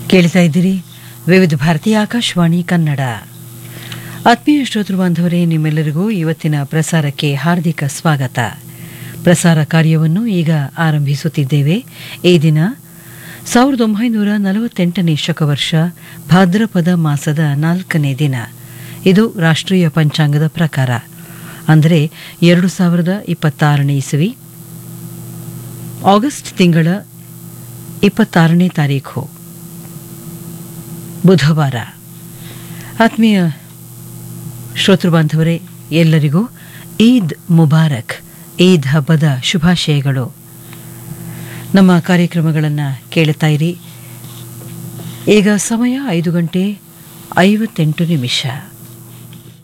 ಕೇಳ್ತಾ ಇದ್ದೀರಿ ವಿವಿಧ ಭಾರತೀಯ ಆಕಾಶವಾಣಿ ಕನ್ನಡ ಆತ್ಮೀಯ ಶ್ರೋತೃ ಬಾಂಧವರೇ ನಿಮ್ಮೆಲ್ಲರಿಗೂ ಇವತ್ತಿನ ಪ್ರಸಾರಕ್ಕೆ ಹಾರ್ದಿಕ ಸ್ವಾಗತ ಪ್ರಸಾರ ಕಾರ್ಯವನ್ನು ಈಗ ಆರಂಭಿಸುತ್ತಿದ್ದೇವೆ ಈ ದಿನ ಸಾವಿರದ ಒಂಬೈನೂರ ನಲವತ್ತೆಂಟನೇ ಶಕವರ್ಷ ಭಾದ್ರಪದ ಮಾಸದ ನಾಲ್ಕನೇ ದಿನ ಇದು ರಾಷ್ಟ್ರೀಯ ಪಂಚಾಂಗದ ಪ್ರಕಾರ ಅಂದರೆ ಎರಡು ಸಾವಿರದ ಇಪ್ಪತ್ತಾರನೇ ಇಸವಿ ಆಗಸ್ಟ್ ತಿಂಗಳ ಇಪ್ಪತ್ತಾರನೇ ತಾರೀಖು ಬುಧವಾರ ಆತ್ಮೀಯ ಶ್ರೋತೃ ಬಾಂಧವರೇ ಎಲ್ಲರಿಗೂ ಈದ್ ಮುಬಾರಕ್ ಈದ್ ಹಬ್ಬದ ಶುಭಾಶಯಗಳು ನಮ್ಮ ಕಾರ್ಯಕ್ರಮಗಳನ್ನು ಕೇಳುತ್ತಾ ಇರಿ ಈಗ ಸಮಯ ಐದು ಗಂಟೆ ಐವತ್ತೆಂಟು ನಿಮಿಷ